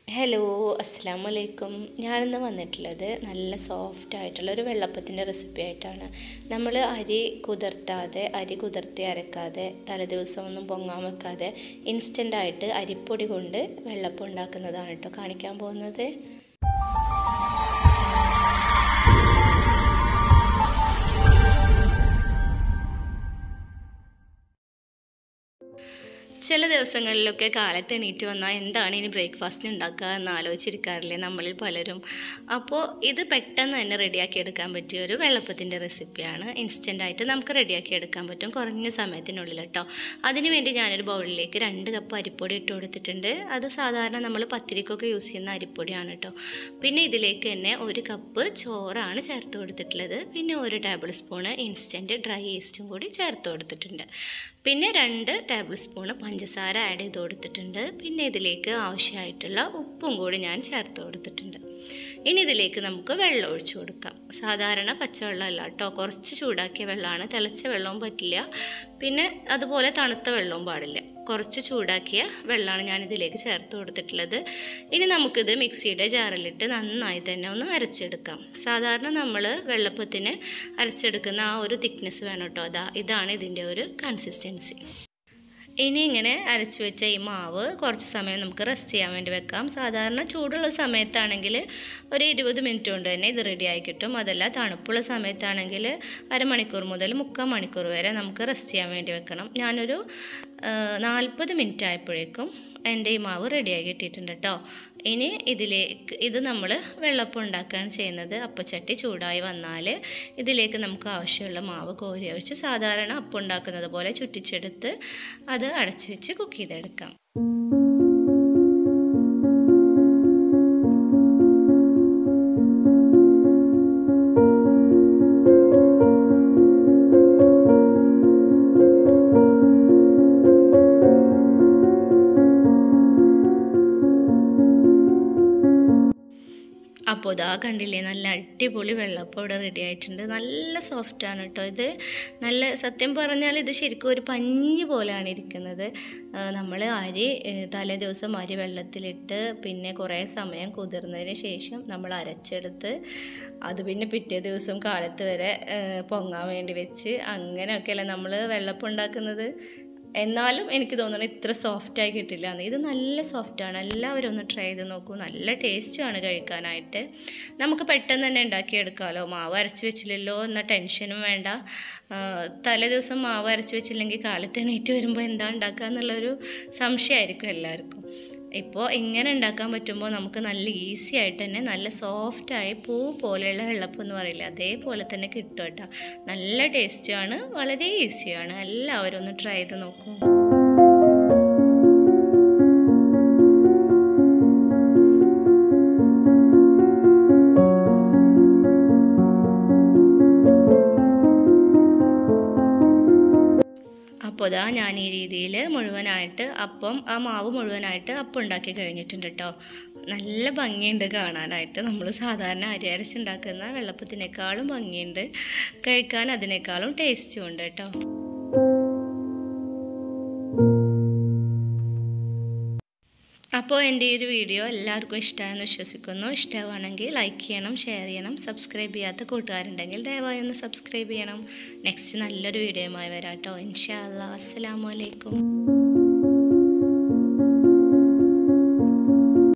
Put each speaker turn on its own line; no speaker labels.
hello അസ്സാം വലൈക്കും ഞാനിന്ന് വന്നിട്ടുള്ളത് നല്ല സോഫ്റ്റ് ആയിട്ടുള്ള ഒരു വെള്ളപ്പത്തിൻ്റെ റെസിപ്പി ആയിട്ടാണ് നമ്മൾ അരി കുതിർത്താതെ അരി കുതിർത്തി അരക്കാതെ തലേദിവസം ഒന്നും പൊങ്ങാൻ വെക്കാതെ ഇൻസ്റ്റൻ്റ് ആയിട്ട് അരിപ്പൊടി കൊണ്ട് വെള്ളപ്പം ഉണ്ടാക്കുന്നതാണ് കേട്ടോ കാണിക്കാൻ പോകുന്നത് ചില ദിവസങ്ങളിലൊക്കെ കാലത്ത് എണീറ്റ് വന്നാൽ എന്താണ് ഇനി ബ്രേക്ക്ഫാസ്റ്റിന് ഉണ്ടാക്കുക എന്ന് ആലോചിച്ചിരിക്കാറില്ലേ നമ്മളിൽ പലരും അപ്പോൾ ഇത് പെട്ടെന്ന് തന്നെ റെഡിയാക്കി എടുക്കാൻ പറ്റിയ ഒരു വെള്ളപ്പത്തിൻ്റെ റെസിപ്പിയാണ് ഇൻസ്റ്റൻ്റായിട്ട് നമുക്ക് റെഡിയാക്കി എടുക്കാൻ പറ്റും കുറഞ്ഞ സമയത്തിനുള്ളിൽ കേട്ടോ അതിനുവേണ്ടി ഞാനൊരു ബൗളിലേക്ക് രണ്ട് കപ്പ് അരിപ്പൊടി ഇട്ട് കൊടുത്തിട്ടുണ്ട് അത് സാധാരണ നമ്മൾ പത്തിരിക്കൊക്കെ യൂസ് ചെയ്യുന്ന അരിപ്പൊടിയാണ് കേട്ടോ പിന്നെ ഇതിലേക്ക് തന്നെ ഒരു കപ്പ് ചോറാണ് ചേർത്ത് കൊടുത്തിട്ടുള്ളത് പിന്നെ ഒരു ടേബിൾ സ്പൂണ് ഇൻസ്റ്റൻറ്റ് ഡ്രൈ ഈസ്റ്റും കൂടി ചേർത്ത് കൊടുത്തിട്ടുണ്ട് പിന്നെ രണ്ട് ടേബിൾ സ്പൂണ് പഞ്ചസാര ആഡ് ചെയ്ത് കൊടുത്തിട്ടുണ്ട് പിന്നെ ഇതിലേക്ക് ആവശ്യമായിട്ടുള്ള ഉപ്പും കൂടി ഞാൻ ചേർത്ത് കൊടുത്തിട്ടുണ്ട് ഇനി ഇതിലേക്ക് നമുക്ക് വെള്ളം ഒഴിച്ചു കൊടുക്കാം സാധാരണ പച്ചവെള്ളമല്ല കേട്ടോ കുറച്ച് ചൂടാക്കിയ വെള്ളമാണ് തിളച്ച വെള്ളവും പറ്റില്ല പിന്നെ അതുപോലെ തണുത്ത വെള്ളവും പാടില്ല കുറച്ച് ചൂടാക്കിയ വെള്ളമാണ് ഞാൻ ഇതിലേക്ക് ചേർത്ത് കൊടുത്തിട്ടുള്ളത് ഇനി നമുക്കിത് മിക്സിയുടെ ജാറിലിട്ട് നന്നായി തന്നെ ഒന്ന് അരച്ചെടുക്കാം സാധാരണ നമ്മൾ വെള്ളപ്പത്തിന് അരച്ചെടുക്കുന്ന ആ ഒരു തിക്നെസ് വേണം കേട്ടോ അതാ ഇതാണ് ഇതിൻ്റെ ഒരു കൺസിസ്റ്റൻസി ഇനി ഇങ്ങനെ അരച്ച് വെച്ച ഈ മാവ് കുറച്ച് സമയം നമുക്ക് റെസ്റ്റ് ചെയ്യാൻ വേണ്ടി വെക്കാം സാധാരണ ചൂടുള്ള സമയത്താണെങ്കിൽ ഒരു ഇരുപത് മിനിറ്റ് കൊണ്ട് തന്നെ ഇത് റെഡി ആയി കിട്ടും അതല്ല തണുപ്പുള്ള സമയത്താണെങ്കിൽ അരമണിക്കൂർ മുതൽ മുക്കാൽ മണിക്കൂർ വരെ നമുക്ക് റെസ്റ്റ് ചെയ്യാൻ വേണ്ടി വെക്കണം ഞാനൊരു നാൽപ്പത് മിനിറ്റ് ആയപ്പോഴേക്കും എൻ്റെ ഈ മാവ് റെഡിയായി കിട്ടിയിട്ടുണ്ട് കേട്ടോ ഇനി ഇതിലേക്ക് ഇത് നമ്മൾ വെള്ളപ്പം ഉണ്ടാക്കുകയാണ് ചെയ്യുന്നത് അപ്പച്ചട്ടി ചൂടായി വന്നാൽ ഇതിലേക്ക് നമുക്ക് ആവശ്യമുള്ള മാവ് കോരി ഒഴിച്ച് സാധാരണ അപ്പം ഉണ്ടാക്കുന്നത് പോലെ ചുറ്റിച്ചെടുത്ത് അത് അടച്ചു വെച്ച് കുക്ക് ചെയ്തെടുക്കാം അപ്പോൾ ഇതാ കണ്ടില്ലേ നല്ല അടിപൊളി വെള്ളപ്പം ഇവിടെ റെഡി ആയിട്ടുണ്ട് നല്ല സോഫ്റ്റാണ് കേട്ടോ ഇത് നല്ല സത്യം പറഞ്ഞാൽ ഇത് ശരിക്കും ഒരു പഞ്ഞി പോലെയാണ് ഇരിക്കുന്നത് നമ്മൾ അരി തലേ ദിവസം അരി വെള്ളത്തിലിട്ട് പിന്നെ കുറേ സമയം കുതിർന്നതിന് ശേഷം നമ്മൾ അരച്ചെടുത്ത് അത് പിന്നെ പിറ്റേ ദിവസം കാലത്ത് വരെ പൊങ്ങാൻ വേണ്ടി വെച്ച് അങ്ങനെയൊക്കെയല്ലേ നമ്മൾ വെള്ളപ്പം ഉണ്ടാക്കുന്നത് എന്നാലും എനിക്ക് തോന്നുന്നു ഇത്ര സോഫ്റ്റായി കിട്ടില്ല എന്ന് ഇത് നല്ല സോഫ്റ്റാണ് എല്ലാവരും ഒന്ന് ട്രൈ ചെയ്ത് നോക്കൂ നല്ല ടേസ്റ്റുമാണ് കഴിക്കാനായിട്ട് നമുക്ക് പെട്ടെന്ന് തന്നെ ഉണ്ടാക്കിയെടുക്കാമല്ലോ മാവ് അരച്ച് വെച്ചില്ലല്ലോ എന്ന ടെൻഷനും വേണ്ട തലേ ദിവസം മാവ് അരച്ച് വെച്ചില്ലെങ്കിൽ കാലത്ത് എണീറ്റ് വരുമ്പോൾ എന്താ ഉണ്ടാക്കുക എന്നുള്ളൊരു സംശയമായിരിക്കും എല്ലാവർക്കും ഇപ്പോൾ ഇങ്ങനെ ഉണ്ടാക്കാൻ പറ്റുമ്പോൾ നമുക്ക് നല്ല ഈസി ആയിട്ട് തന്നെ നല്ല സോഫ്റ്റായി പൂ പോലെയുള്ള വെള്ളപ്പം എന്ന് പറയില്ല അതേപോലെ തന്നെ കിട്ടും കേട്ടോ നല്ല ടേസ്റ്റുമാണ് വളരെ ഈസിയാണ് എല്ലാവരും ഒന്ന് ട്രൈ ചെയ്ത് നോക്കൂ അപ്പോൾ ഇതാ ഞാൻ ഈ രീതിയിൽ മുഴുവനായിട്ട് അപ്പം ആ മാവ് മുഴുവനായിട്ട് അപ്പം ഉണ്ടാക്കി കഴിഞ്ഞിട്ടുണ്ട് കേട്ടോ നല്ല ഭംഗിയുണ്ട് കാണാനായിട്ട് നമ്മൾ സാധാരണ അരി അരച്ചുണ്ടാക്കുന്ന വെള്ളപ്പത്തിനേക്കാളും ഭംഗിയുണ്ട് കഴിക്കാൻ അതിനേക്കാളും ടേസ്റ്റും ഉണ്ട് കേട്ടോ അപ്പോൾ എൻ്റെ ഈ ഒരു വീഡിയോ എല്ലാവർക്കും ഇഷ്ടമായെന്ന് വിശ്വസിക്കുന്നു ഇഷ്ടമാണെങ്കിൽ ലൈക്ക് ചെയ്യണം ഷെയർ ചെയ്യണം സബ്സ്ക്രൈബ് ചെയ്യാത്ത കൂട്ടുകാരുണ്ടെങ്കിൽ ദയവായി ഒന്ന് സബ്സ്ക്രൈബ് ചെയ്യണം നെക്സ്റ്റ് നല്ലൊരു വീഡിയോയുമായി വരാം കേട്ടോ ഇൻഷാ അല്ലാ അസ്സാം വലൈക്കും